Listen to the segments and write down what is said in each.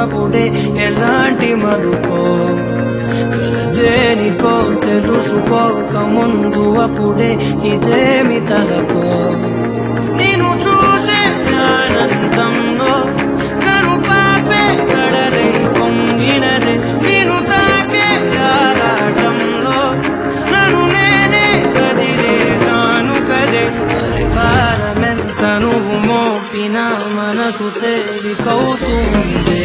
అప్పుడే ఎలాంటి మలుపో కలదేనికో తెలుసుకోక ముందు అప్పుడే ఇదేమి తలపో నేను చూసే ఆనందంలో కను పాపే కడలై పొంగినదే నేను తాకే ఆరాటంలో నన్ను నేనే కదిలేశాను కదే పరివారమెంత నువ్వు మోపిన మనసు తేలికవుతుంది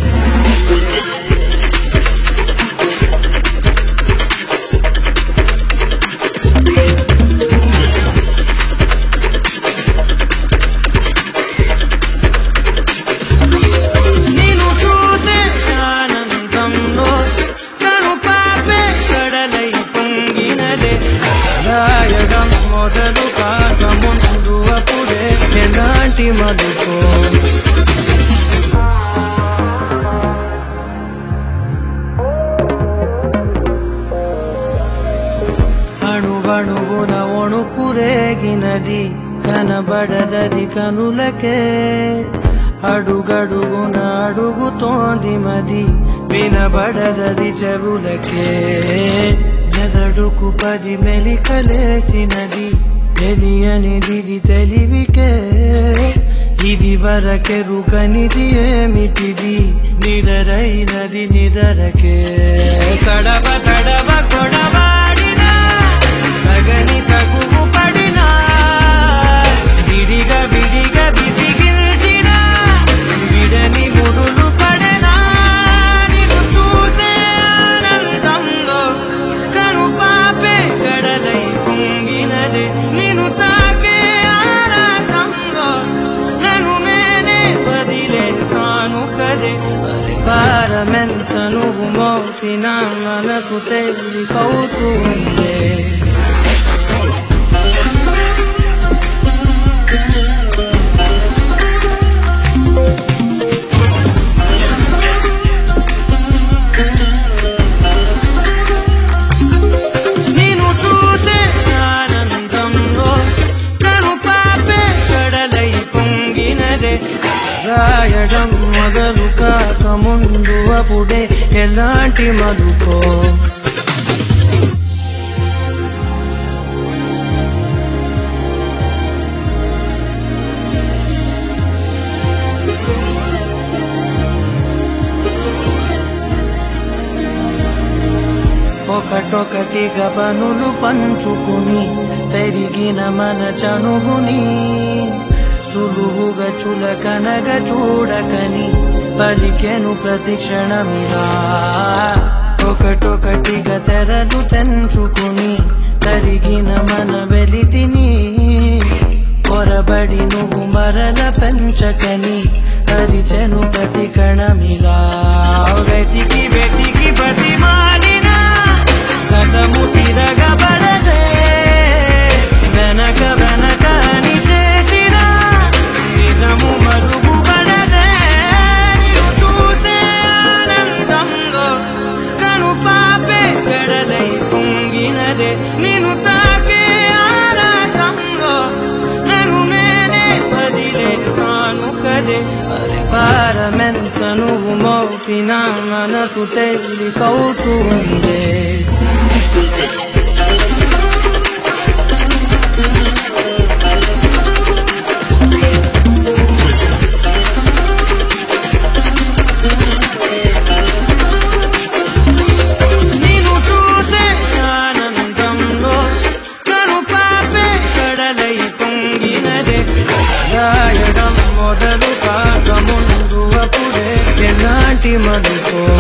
నిన్ను చూసే ఆనందంలో కను పాపే కడలై పొంగినదే రాయడం మొదలు కాక ముందు అప్పుడే ఎలాంటి మలుపో అణువణువున ఒణుకురేగినది కనబడదది కనులకే అడుగడుగున అడుగుతోంది మది వినబడదది చెవులకే మెదడుకు పది మెలికలేసినది తెలియనిది తెలివికే ఇది వరకెరుకనిది ఏమిటిది నిడరైనది నిదరకే కడవ కడవ కొడవాడినా తగని తగువు పడినా విడిగా విడిగా విసిగిల్చిన విడని ముడులు పడనా నిన్ను చూసే ఆనందంలో కను పాపే కడలై పొంగినదే నిన్ను తాకే ఆరాటంలో నన్ను నేనే వదిలేసాను కదే పరివారమెంత నువ్వు మోపిన మనసు తేలికవుతుంది నిన్ను చూసే ఆనందంలో కను పాపే కడలై పొంగినదే రాయడం మొదలు కాక ముందు అప్పుడే ఎలాంటి మలుపో ఒకటొకటిగా పనులు పంచుకుని పెరిగిన మన చనువుని సులువుగా చులకనగా చూడకని పలికెను ప్రతి క్షణమిలా ఒకటొకటిగా తెరలు తెంచుకుని తరిగిన మన వెలితిని పొరబడి నువ్వు మరల పెంచకని అరిచెను ప్రతి కణమిలా వెతికి వెతికి ప్రతి మాలిన కథము తిరగబడదే వెనక వెనక అని చేసిన నిజము మరుగుబడదే నిన్ను చూసే ఆనందంలో కను పాపే గడలై పొంగినదే నిన్ను తాకే ఆరాటంలో నన్ను నేనే వదిలేసాను కదే అరే భారమెంత నువ్వు మోపిన మనసు తేలికవుతుంది నిన్ను చూసే ఆనందంలో కను పాపే కడలై పొంగినదే రాయడం మొదలు కాక ముందు అప్పుడే ఎలాంటి మలుపో